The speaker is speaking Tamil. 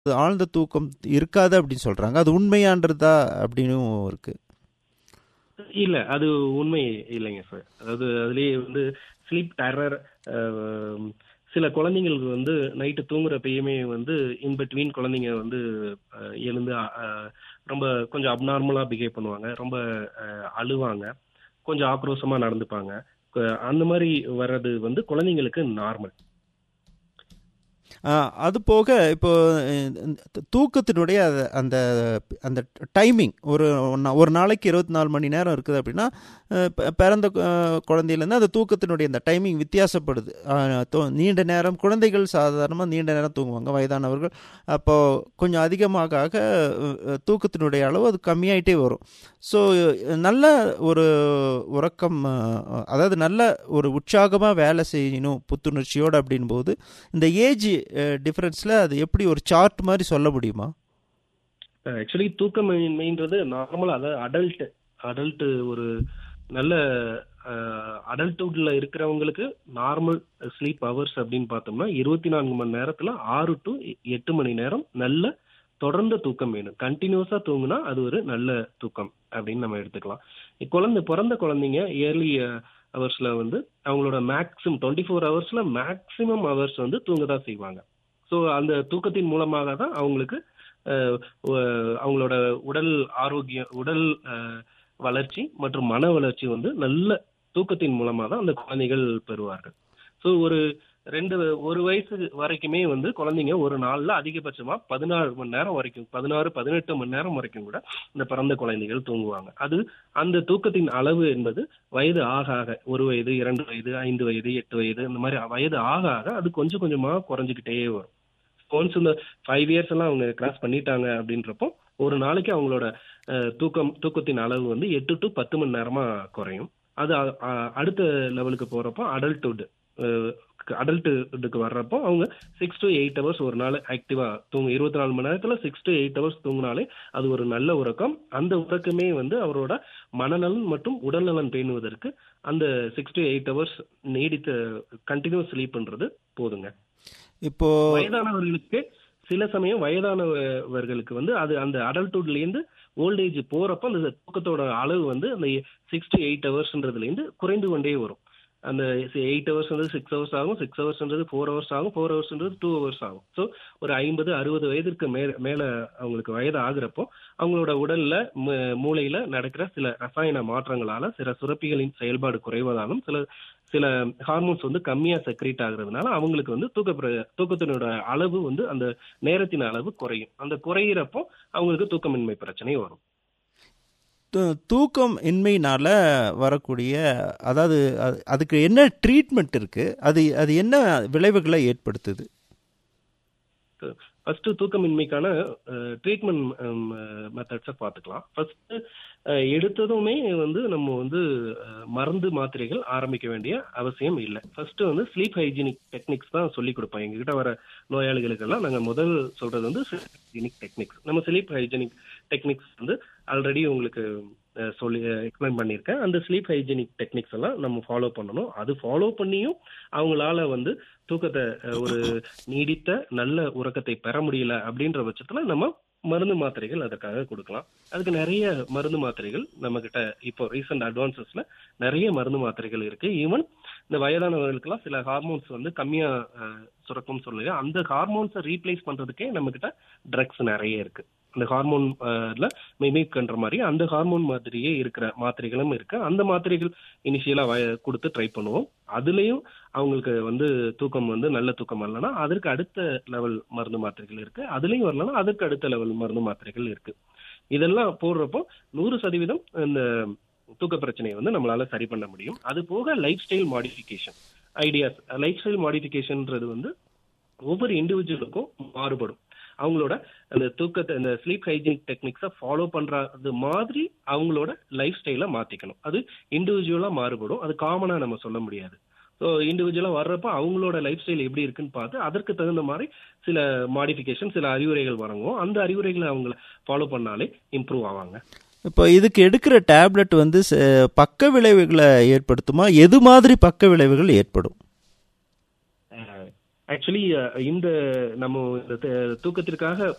ஆழ்ந்த தூக்கம் இருக்காது அப்படின்னு சொல்றாங்க அது உண்மையான்றதா அப்படின்னும் இருக்கு இல்ல அது உண்மை இல்லைங்க சார் அதாவது அதுலயே வந்து ஸ்லீப் டெரர் சில குழந்தைங்களுக்கு வந்து நைட்டு தூங்குறப்பயுமே வந்து இன் பிட்வீன் குழந்தைங்க வந்து அஹ், எழுந்து அஹ், ரொம்ப கொஞ்சம் அப்நார்மலா பிஹேவ் பண்ணுவாங்க ரொம்ப அஹ், அழுவாங்க கொஞ்சம் ஆக்ரோஷமா நடந்துப்பாங்க க- அந்த மாதிரி வர்றது வந்து குழந்தைங்களுக்கு நார்மல் ஆஹ், அது போக இப்போ அஹ், இந்த தூக்கத்தினுடைய அத- அந்த அந்த டைமிங் ஒரு நா- ஒரு நாளைக்கு இருபத்தி நாலு மணி நேரம் இருக்குது அப்படின்னா அஹ், ப- பிறந்த அஹ், குழந்தையிலேருந்து அந்த தூக்கத்தினுடைய அந்த டைமிங் வித்தியாசப்படுது ஆஹ், தோ- நீண்ட நேரம் குழந்தைகள் சாதாரணமாக நீண்ட நேரம் தூங்குவாங்க வயதானவர்கள் அப்போ கொஞ்சம் அதிகமாக ஆக அஹ், அஹ், தூக்கத்தினுடைய அளவு அது கம்மியாயிட்டே வரும் ஸோ நல்ல ஒரு உறக்கம் அஹ், அதாவது நல்ல ஒரு உற்சாகமாக வேலை செய்யணும் புத்துணர்ச்சியோடு அப்படின்போது இந்த ஏஜ் டிஃப்ரென்ஸில் அது எப்படி ஒரு சார்ட் மாதிரி சொல்ல முடியுமா ஆக்சுவலி தூக்கமின்மைன்றது நார்மல் அதாவது அடல்ட் அடல்ட் ஒரு நல்ல அடல்ட்ஹுட்ல இருக்கிறவங்களுக்கு நார்மல் ஸ்லீப் ஹவர்ஸ் அப்படின்னு பார்த்தோம்னா இருபத்தி நான்கு மணி நேரத்துல ஆறு டு எட்டு மணி நேரம் நல்ல தொடர்ந்த தூக்கம் வேணும் கண்டினியூஸா தூங்குனா அது ஒரு நல்ல தூக்கம் அப்படின்னு நம்ம எடுத்துக்கலாம் குழந்தை பிறந்த குழந்தைங்க இயர்லி ஹவர்ஸ்ல வந்து அவங்களோட மேக்ஸிமம் டுவெண்ட்டி ஃபோர் ஹவர்ஸ்ல மேக்ஸிமம் ஹவர்ஸ் வந்து தூங்க தான் செய்வாங்க ஸோ அந்த தூக்கத்தின் மூலமாக தான் அவங்களுக்கு அஹ், ஒ- அவங்களோட உடல் ஆரோக்கியம் உடல் அஹ், வளர்ச்சி மற்றும் மன வளர்ச்சி வந்து நல்ல தூக்கத்தின் மூலமாக தான் அந்த குழந்தைகள் பெறுவார்கள் ஸோ ஒரு ரெண்டு ஒரு வயசு வரைக்குமே வந்து குழந்தைங்க ஒரு நாள்ல அதிகபட்சமா பதினாறு மணி நேரம் வரைக்கும் பதினாறு பதினெட்டு மணி நேரம் வரைக்கும் கூட இந்த பிறந்த குழந்தைகள் தூங்குவாங்க அது அந்த தூக்கத்தின் அளவு என்பது வயது ஆக ஆக ஒரு வயது இரண்டு வயது ஐந்து வயது எட்டு வயது இந்த மாதிரி வயது ஆக ஆக அது கொஞ்சம் கொஞ்சமா குறைஞ்சிக்கிட்டே வரும் ஒன்ஸ் இந்த ஃபைவ் இயர்ஸ் எல்லாம் அவங்க கிராஸ் பண்ணிட்டாங்க அப்படின்றப்போ ஒரு நாளைக்கு அவங்களோட அஹ், தூக்கம் தூக்கத்தின் அளவு வந்து எட்டு டு பத்து மணி நேரமா குறையும் அது அ- அ- அடுத்த லெவலுக்கு போறப்போ அடல்ட்ஹுட் அடல்ட்ஹுட்டுக்கு வர்றப்போ அவங்க சிக்ஸ் டு எயிட் ஹவர்ஸ் ஒரு நாள் ஆக்டிவா தூங்க இருபத்தி நாலு மணி நேரத்துல சிக்ஸ் டு எயிட் ஹவர்ஸ் தூங்கினாலே அது ஒரு நல்ல உறக்கம் அந்த உறக்கமே வந்து அவரோட மனநலன் மற்றும் உடல்நலன் பேணுவதற்கு அந்த சிக்ஸ் டு எயிட் ஹவர்ஸ் நீடித்த கண்டினியூஸ் ஸ்லீப்ன்றது போதுங்க இப்போ வயதானவர்களுக்கு சில சமயம் வயதானவர்களுக்கு வந்து அது அந்த அடல்ட்ஹுட்ல இருந்து ஓல்டேஜ் போறப்ப அந்த தூக்கத்தோட அளவு வந்து அந்த சிக்ஸ் டு எயிட் ஹவர்ஸ்ன்றதுல இருந்து குறைந்து கொண்டே வரும் அந்த எயிட் ஹவர்ஸ்ன்றது சிக்ஸ் ஹவர்ஸ் ஆகும் சிக்ஸ் ஹவர்ஸ்ன்றது ஃபோர் ஹவர்ஸ் ஆகும் ஃபோர் ஹவர்ஸ்ன்றது டூ ஹவர்ஸ் ஆகும் ஸோ ஒரு ஐம்பது அறுபது வயதிற்கு மேல மேல அவங்களுக்கு வயது ஆகுறப்போ அவங்களோட உடல்ல ம- மூளையில நடக்கிற சில ரசாயன மாற்றங்களால சில சுரப்பிகளின் செயல்பாடு குறைவதாலும் சில சில ஹார்மோன்ஸ் வந்து கம்மியா செக்ரேட் ஆகுறதுனால அவங்களுக்கு வந்து தூக்க பிர- தூக்கத்தினோட அளவு வந்து அந்த நேரத்தின் அளவு குறையும் அந்த குறையிறப்போ அவங்களுக்கு தூக்கமின்மை பிரச்சனை வரும் து- தூக்கம் இன்மையினால வரக்கூடிய அதாவது அது- அதுக்கு என்ன ட்ரீட்மெண்ட் இருக்கு அது அது என்ன விளைவுகளை ஏற்படுத்துது ஃபர்ஸ்ட் தூக்கமின்மைக்கான ட்ரீட்மெண்ட் மெத்தட்ஸை பார்த்துக்கலாம் ஃபர்ஸ்ட் எடுத்ததுமே வந்து நம்ம வந்து அஹ், மருந்து மாத்திரைகள் ஆரம்பிக்க வேண்டிய அவசியம் இல்லை ஃபர்ஸ்ட் வந்து ஸ்லீப் ஹைஜீனிக் டெக்னிக்ஸ் தான் சொல்லி கொடுப்போம் எங்ககிட்ட வர நோயாளிகளுக்கெல்லாம் நாங்கள் முதல் சொல்றது வந்து ஹைஜீனிக் டெக்னிக்ஸ் நம்ம ஸ்லீப் ஹைஜீனிக் டெக்னிக்ஸ் வந்து ஆல்ரெடி உங்களுக்கு அஹ், சொல்லி எக்ஸ்பிளைன் பண்ணியிருக்கேன் அந்த ஸ்லீப் ஹைஜீனிக் டெக்னிக்ஸ் எல்லாம் நம்ம ஃபாலோ பண்ணணும் அது ஃபாலோ பண்ணியும் அவங்களால வந்து தூக்கத்தை அஹ், ஒரு நீடித்த நல்ல உறக்கத்தை பெற முடியல அப்படின்ற பட்சத்துல நம்ம மருந்து மாத்திரைகள் அதற்காக கொடுக்கலாம் அதுக்கு நிறைய மருந்து மாத்திரைகள் நம்ம கிட்ட இப்போ ரீசெண்ட் அட்வான்சஸ்ல நிறைய மருந்து மாத்திரைகள் இருக்கு ஈவன் இந்த வயதானவர்களுக்கெல்லாம் சில ஹார்மோன்ஸ் வந்து கம்மியா அஹ், சுரக்கும் சொல்லுங்க அந்த ஹார்மோன்ஸை ரீப்ளேஸ் பண்றதுக்கே நம்ம கிட்ட ட்ரக்ஸ் நிறைய இருக்கு அந்த ஹார்மோன்ல மிமிக் பண்ற மாதிரி அந்த ஹார்மோன் மாதிரியே இருக்கிற மாத்திரைகளும் இருக்கு அந்த மாத்திரைகள் இனிஷியலா கொடுத்து ட்ரை பண்ணுவோம் அதுலயும் அவங்களுக்கு வந்து தூக்கம் வந்து நல்ல தூக்கம் வரலன்னா அதற்கு அடுத்த லெவல் மருந்து மாத்திரைகள் இருக்கு அதுலயும் வரலன்னா அதற்கு அடுத்த லெவல் மருந்து மாத்திரைகள் இருக்கு இதெல்லாம் போடுறப்போ நூறு சதவீதம் இந்த தூக்க பிரச்சனையை வந்து நம்மளால சரி பண்ண முடியும் அது போக lifestyle modification ideas lifestyle மாடிஃபிகேஷன்ன்றது வந்து ஒவ்வொரு இண்டிவிஜுவலுக்கும் மாறுபடும் அவங்களோட அந்த தூக்கத்தை அந்த ஸ்லீப் ஹைஜீனிக் டெக்னிக்ஸை ஃபாலோ பண்றது மாதிரி அவங்களோட லைஃப் ஸ்டைலை மாத்திக்கணும் அது இண்டிவிஜுவலா மாறுபடும் அது காமனா நம்ம சொல்ல முடியாது ஸோ இண்டிவிஜுவலா வர்றப்ப அவங்களோட லைஃப் ஸ்டைல் எப்படி இருக்குன்னு பார்த்து அதற்கு தகுந்த மாதிரி சில மாடிஃபிகேஷன் சில அறிவுரைகள் வழங்குவோம் அந்த அறிவுரைகளை அவங்க ஃபாலோ பண்ணாலே இம்ப்ரூவ் ஆவாங்க இப்போ இதுக்கு எடுக்கிற டேப்லெட் வந்து ச- பக்க விளைவுகளை ஏற்படுத்துமா எது மாதிரி பக்க விளைவுகள் ஏற்படும் ஆக்சுவலி இந்த நம்ம இந்த த- தூக்கத்திற்காக